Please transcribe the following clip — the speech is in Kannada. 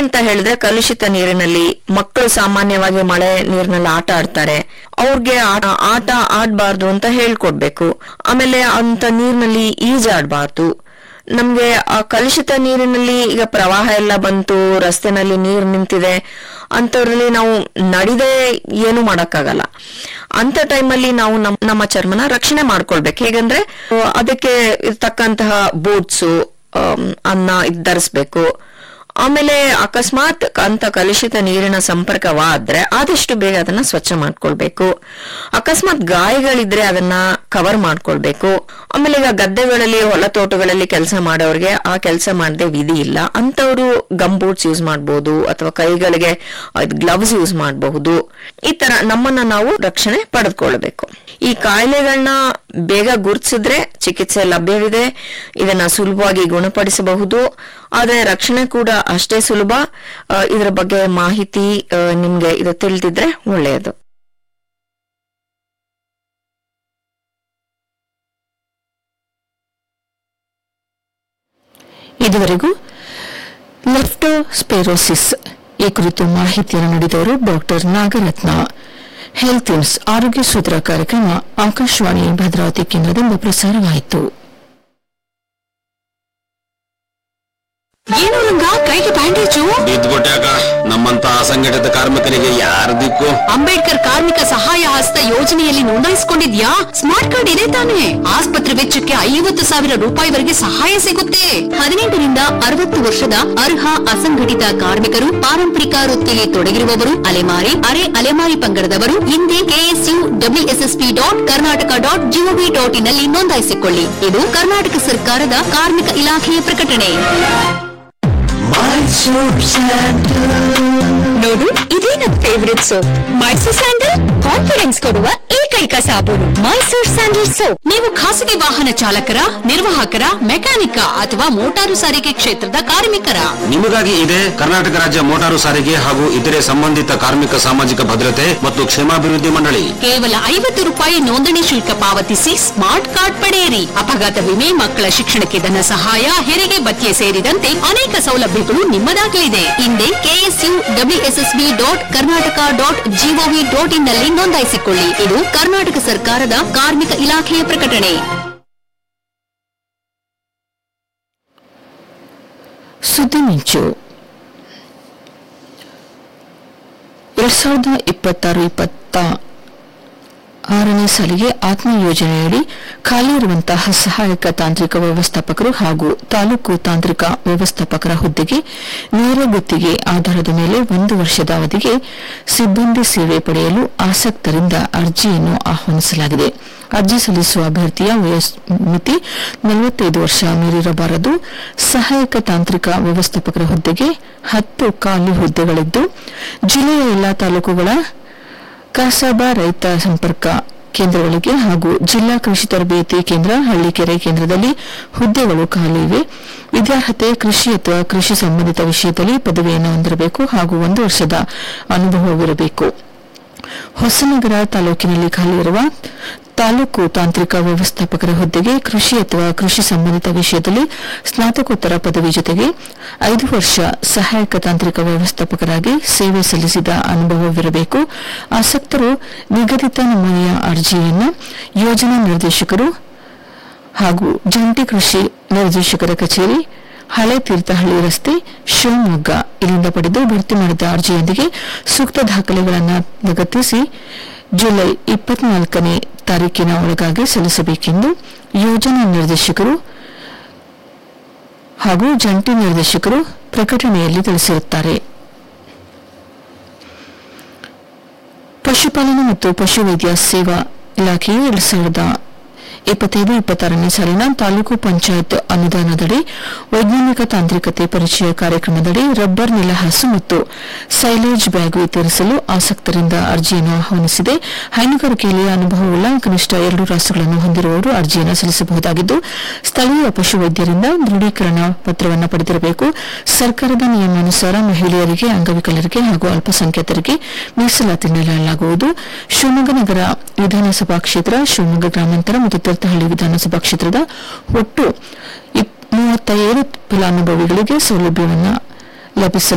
ಅಂತ ಹೇಳಿದ್ರೆ ಕಲುಷಿತ ನೀರಿನಲ್ಲಿ ಮಕ್ಕಳು ಸಾಮಾನ್ಯವಾಗಿ ಮಳೆ ನೀರಿನಲ್ಲಿ ಆಟ ಆಡ್ತಾರೆ ಅವ್ರಿಗೆ ಆಟ ಆಟ ಆಡ್ಬಾರ್ದು ಅಂತ ಹೇಳ್ಕೊಡ್ಬೇಕು ಆಮೇಲೆ ಅಂತ ನೀರಿನಲ್ಲಿ ಈಜಾಡ್ಬಾರ್ದು ನಮ್ಗೆ ಆ ಕಲುಷಿತ ನೀರಿನಲ್ಲಿ ಈಗ ಪ್ರವಾಹ ಎಲ್ಲ ಬಂತು ರಸ್ತೆನಲ್ಲಿ ನೀರು ನಿಂತಿದೆ ಅಂತವ್ರಲ್ಲಿ ನಾವು ನಡಿದೆ ಏನು ಮಾಡಕ್ಕಾಗಲ್ಲ ಅಂತ ಟೈಮಲ್ಲಿ ನಾವು ನಮ್ ನಮ್ಮ ಚರ್ಮನ ರಕ್ಷಣೆ ಮಾಡ್ಕೊಳ್ಬೇಕು ಹೇಗಂದ್ರೆ ಆ, ಅದಕ್ಕೆ ಇರ್ತಕ್ಕಂತಹ ಬೂಟ್ಸು ಅನ್ನ ಇದ್ ಧರಿಸ್ಬೇಕು ಆಮೇಲೆ ಅಕಸ್ಮಾತ್ ಅಂತ ಕಲುಷಿತ ನೀರಿನ ಸಂಪರ್ಕವಾದ್ರೆ ಆದಷ್ಟು ಬೇಗ ಅದನ್ನ ಸ್ವಚ್ಛ ಮಾಡ್ಕೊಳ್ಬೇಕು ಅಕಸ್ಮಾತ್ ಗಾಯಗಳಿದ್ರೆ ಅದನ್ನ ಕವರ್ ಮಾಡ್ಕೊಳ್ಬೇಕು ಆಮೇಲೆ ಈಗ ಗದ್ದೆಗಳಲ್ಲಿ ಹೊಲ ತೋಟಗಳಲ್ಲಿ ಕೆಲಸ ಮಾಡೋರಿಗೆ ಆ ಕೆಲಸ ಮಾಡದೆ ವಿಧಿ ಇಲ್ಲ ಅಂತವರು ಗಮ್ ಬೂಟ್ಸ್ ಯೂಸ್ ಮಾಡಬಹುದು ಅಥವಾ ಕೈಗಳಿಗೆ ಗ್ಲವ್ಸ್ ಯೂಸ್ ಮಾಡಬಹುದು ಈ ತರ ನಮ್ಮನ್ನ ನಾವು ರಕ್ಷಣೆ ಪಡೆದುಕೊಳ್ಬೇಕು ಈ ಕಾಯಿಲೆಗಳನ್ನ ಬೇಗ ಗುರುತಿಸಿದ್ರೆ ಚಿಕಿತ್ಸೆ ಲಭ್ಯವಿದೆ ಇದನ್ನ ಸುಲಭವಾಗಿ ಗುಣಪಡಿಸಬಹುದು ಆದ್ರೆ ರಕ್ಷಣೆ ಕೂಡ ಅಷ್ಟೇ ಸುಲಭ ಆ, ಇದರ ಬಗ್ಗೆ ಮಾಹಿತಿ ಆ, ನಿಮ್ಗೆ ಇದು ತಿಳಿದಿದ್ರೆ ಒಳ್ಳೆಯದು ಇದುವರೆಗೂ ಲೆಫ್ಟೋಸ್ಪೆರೋಸಿಸ್ ಈ ಕುರಿತು ಮಾಹಿತಿಯನ್ನು ನೀಡಿದವರು ಡಾಕ್ಟರ್ ನಾಗರತ್ನ ಹೆಲ್ತ್ ಇನ್ಸ್ ಆರೋಗ್ಯ ಸೂತ್ರ ಕಾರ್ಯಕ್ರಮ ಆಕಾಶವಾಣಿ ಭದ್ರಾವತಿ ಕೇಂದ್ರದಿಂದ ಪ್ರಸಾರವಾಯಿತು ಏನು ರಂಗ ಕೈಗೆ ಬ್ಯಾಂಡೇಜು ಬಿದ್ದ್ಬಿಟ್ಟಾಕ ನಮ್ಮಂತ ಅಸಂಘಟಿತ ಕಾರ್ಮಿಕರಿಗೆ ಯಾರ ದಿಕ್ಕು ಅಂಬೇಡ್ಕರ್ ಕಾರ್ಮಿಕ ಸಹಾಯ ಹಸ್ತ ಯೋಜನೆಯಲ್ಲಿ ನೋಂದಾಯಿಸಿಕೊಂಡಿದ್ಯಾ ಸ್ಮಾರ್ಟ್ ಕಾರ್ಡ್ ಇದೆ ತಾನೆ ಆಸ್ಪತ್ರೆ ವೆಚ್ಚಕ್ಕೆ ಐವತ್ತು ಸಾವಿರ ರೂಪಾಯಿವರೆಗೆ ಸಹಾಯ ಸಿಗುತ್ತೆ ಹದಿನೆಂಟರಿಂದ ಅರವತ್ತು ವರ್ಷದ ಅರ್ಹ ಅಸಂಘಟಿತ ಕಾರ್ಮಿಕರು ಪಾರಂಪರಿಕ ವೃತ್ತಿಯಲ್ಲಿ ತೊಡಗಿರುವವರು ಅಲೆಮಾರಿ ಅರೆ ಅಲೆಮಾರಿ ಪಂಗಡದವರು ಹಿಂದೆ KSU WSSP dot Karnataka dot GOV dot in ನಲ್ಲಿ ನೋಂದಾಯಿಸಿಕೊಳ್ಳಿ ಇದು ಕರ್ನಾಟಕ ಸರ್ಕಾರದ ಕಾರ್ಮಿಕ ಇಲಾಖೆಯ ಪ್ರಕಟಣೆ ನೋಡು ಇದೇ ನನ್ favourite soap Mysore sandal confidence ಕೊಡುವ ಏಕೈಕ ಸಾಬೂನು ಮೈಸೂರ್ ಸ್ಯಾಂಡಲ್ ಸೋಪ್ ನೀವು ಖಾಸಗಿ ವಾಹನ ಚಾಲಕರ ನಿರ್ವಾಹಕರ ಮೆಕ್ಯಾನಿಕ ಅಥವಾ ಮೋಟಾರು ಸಾರಿಗೆ ಕ್ಷೇತ್ರದ ಕಾರ್ಮಿಕರ ನಿಮಗಾಗಿ ಇದೆ ಕರ್ನಾಟಕ ರಾಜ್ಯ ಮೋಟಾರು ಸಾರಿಗೆ ಹಾಗೂ ಇತರೆ ಸಂಬಂಧಿತ ಕಾರ್ಮಿಕ ಸಾಮಾಜಿಕ ಭದ್ರತೆ ಮತ್ತು ಕ್ಷೇಮಾಭಿವೃದ್ಧಿ ಮಂಡಳಿ ಕೇವಲ ಐವತ್ತು ರೂಪಾಯಿ ನೋಂದಣಿ ಶುಲ್ಕ ಪಾವತಿಸಿ ಸ್ಮಾರ್ಟ್ ಕಾರ್ಡ್ ಪಡೆಯಿರಿ ಅಪಘಾತ ವಿಮೆ ಮಕ್ಕಳ ಶಿಕ್ಷಣಕ್ಕೆ ಧನ ಸಹಾಯ ಹೆರಿಗೆ ಭತ್ಯೆ ಸೇರಿದಂತೆ ಅನೇಕ ಸೌಲಭ್ಯಗಳು ನಿಮ್ಮದಾಗಲಿದೆ ಹಿಂದೆ KSU WSSB dot Karnataka dot GOV dot in ನಲ್ಲಿ ನೋಂದಾಯಿಸಿಕೊಳ್ಳಿ ಇದು ಕರ್ನಾಟಕ ಸರ್ಕಾರದ ಕಾರ್ಮಿಕ ಇಲಾಖೆಯ ಪ್ರಕಟಣೆ ಸುದ್ದಿ ಮಿಂಚು ಎರಡ್ ಸಾವಿರದ ಇಪ್ಪತ್ತಾರು ಇಪ್ಪತ್ತ ಆರನೇ ಸಾಲಿಗೆ ಆತ್ಮ ಯೋಜನೆಯಡಿ ಖಾಲಿ ಇರುವಂತಹ ಸಹಾಯಕ ತಾಂತ್ರಿಕ ವ್ಯವಸ್ಥಾಪಕರು ಹಾಗೂ ತಾಲೂಕು ತಾಂತ್ರಿಕ ವ್ಯವಸ್ಥಾಪಕರ ಹುದ್ದೆಗೆ ನೇರ ಗುತ್ತಿಗೆ ಆಧಾರದ ಮೇಲೆ ಒಂದು ವರ್ಷದ ಅವಧಿಗೆ ಸಿಬ್ಬಂದಿ ಸೇವೆ ಪಡೆಯಲು ಆಸಕ್ತರಿಂದ ಅರ್ಜಿಯನ್ನು ಆಹ್ವಾನಿಸಲಾಗಿದೆ ಅರ್ಜಿ ಸಲ್ಲಿಸುವ ಅಭ್ಯರ್ಥಿಯ ವಯೋಮಿತಿ ನಲವತ್ತೈದು ವರ್ಷ ಮೀರಿರಬಾರದು ಸಹಾಯಕ ತಾಂತ್ರಿಕ ವ್ಯವಸ್ಥಾಪಕರ ಹುದ್ದೆಗೆ ಹತ್ತು ಖಾಲಿ ಹುದ್ದೆಗಳಿದ್ದು ಜಿಲ್ಲೆಯ ಎಲ್ಲಾ ತಾಲೂಕುಗಳ ಕಸಬಾ ರೈತ ಸಂಪರ್ಕ ಕೇಂದ್ರಗಳಿಗೆ ಹಾಗೂ ಜಿಲ್ಲಾ ಕೃಷಿ ತರಬೇತಿ ಕೇಂದ್ರ ಹಳ್ಳಿಕೆರೆ ಕೇಂದ್ರದಲ್ಲಿ ಹುದ್ದೆಗಳು ಖಾಲಿ ಇವೆ ವಿದ್ಯಾರ್ಹತೆ ಕೃಷಿ ಅಥವಾ ಕೃಷಿ ಸಂಬಂಧಿತ ವಿಷಯದಲ್ಲಿ ಪದವಿಯನ್ನು ಹೊಂದಿರಬೇಕು ಹಾಗೂ ಒಂದು ವರ್ಷದ ಅನುಭವವಿರಬೇಕು ಹೊಸನಗರ ತಾಲೂಕಿನಲ್ಲಿ ಖಾಲಿ ಇರುವ ತಾಲೂಕು ತಾಂತ್ರಿಕ ವ್ಯವಸ್ಥಾಪಕರ ಹುದ್ದೆಗೆ ಕೃಷಿ ಅಥವಾ ಕೃಷಿ ಸಂಬಂಧಿತ ವಿಷಯದಲ್ಲಿ ಸ್ನಾತಕೋತ್ತರ ಪದವಿ ಜೊತೆಗೆ ಐದು ವರ್ಷ ಸಹಾಯಕ ತಾಂತ್ರಿಕ ವ್ಯವಸ್ಥಾಪಕರಾಗಿ ಸೇವೆ ಸಲ್ಲಿಸಿದ ಅನುಭವವಿರಬೇಕು ಆಸಕ್ತರು ನಿಗದಿತ ನಮೂನೆಯ ಅರ್ಜಿಯನ್ನು ಯೋಜನಾ ನಿರ್ದೇಶಕರು ಹಾಗೂ ಜಂಟಿ ಕೃಷಿ ನಿರ್ದೇಶಕರ ಕಚೇರಿ ಹಳೆ ತೀರ್ಥಹಳ್ಳಿ ರಸ್ತೆ ಶಿವಮೊಗ್ಗ ಇಲ್ಲಿಂದ ಪಡೆದು ಭರ್ತಿ ಮಾಡಿದ ಅರ್ಜಿಯೊಂದಿಗೆ ಸೂಕ್ತ ದಾಖಲೆಗಳನ್ನು ಲಗತ್ತಿಸಿ ಜುಲೈ ಇಪ್ಪತ್ನಾಲ್ಕನೇ ತಾರೀಕಿನ ಒಳಗಾಗಿ ಸಲ್ಲಿಸಬೇಕೆಂದು ಯೋಜನಾ ನಿರ್ದೇಶಕರು ಹಾಗೂ ಜಂಟಿ ನಿರ್ದೇಶಕರು ಪ್ರಕಟಣೆಯಲ್ಲಿ ತಿಳಿಸಿರುತ್ತಾರೆ ಪಶುಪಾಲನೆ ಮತ್ತು ಪಶುವೈದ್ಯ ಸೇವಾ ಇಲಾಖೆಯು ಎರಡ್ ಸಾವಿರದ ಇಪ್ಪತ್ತೈದು ಇಪ್ಪತ್ತಾರನೇ ಸಾಲಿನ ತಾಲೂಕು ಪಂಚಾಯತ್ ಅನುದಾನದಡಿ ವೈಜ್ಞಾನಿಕ ತಾಂತ್ರಿಕತೆ ಪರಿಚಯ ಕಾರ್ಯಕ್ರಮದಡಿ ರಬ್ಬರ್ ನೆಲಹಾಸು ಮತ್ತು ಸೈಲೇಜ್ ಬ್ಯಾಗ್ ವಿತರಿಸಲು ಆಸಕ್ತರಿಂದ ಅರ್ಜಿಯನ್ನು ಆಹ್ವಾನಿಸಿದೆ ಹೈನುಗಾರಿಕೆಯಲ್ಲಿ ಅನುಭವವುಳ್ಳ ಕನಿಷ್ಠ ಎರಡು ರಾಸುಗಳನ್ನು ಹೊಂದಿರುವವರು ಅರ್ಜಿಯನ್ನು ಸಲ್ಲಿಸಬಹುದಾಗಿದ್ದು ಸ್ಥಳೀಯ ಪಶುವೈದ್ಯರಿಂದ ದೃಢೀಕರಣ ಪತ್ರವನ್ನು ಪಡೆದಿರಬೇಕು ಸರ್ಕಾರದ ನಿಯಮಾನುಸಾರ ಮಹಿಳೆಯರಿಗೆ ಅಂಗವಿಕಲರಿಗೆ ಹಾಗೂ ಅಲ್ಪಸಂಖ್ಯಾತರಿಗೆ ಮೀಸಲಾತಿ ನೀಡಲಾಗುವುದು ಶಿವಮೊಗ್ಗ ನಗರ ವಿಧಾನಸಭಾ ಕ್ಷೇತ್ರ ಶಿವಮೊಗ್ಗ ಗ್ರಾಮಾಂತರ ಮತ್ತು ತೀರ್ಥಹಳ್ಳಿ ವಿಧಾನಸಭಾ ಕ್ಷೇತ್ರದ ಒಟ್ಟು ಇಪ್- ಮೂವತ್ತೈದು ಫಲಾನುಭವಿಗಳಿಗೆ ಸೌಲಭ್ಯವನ್ನು ಲಭಿಸಲು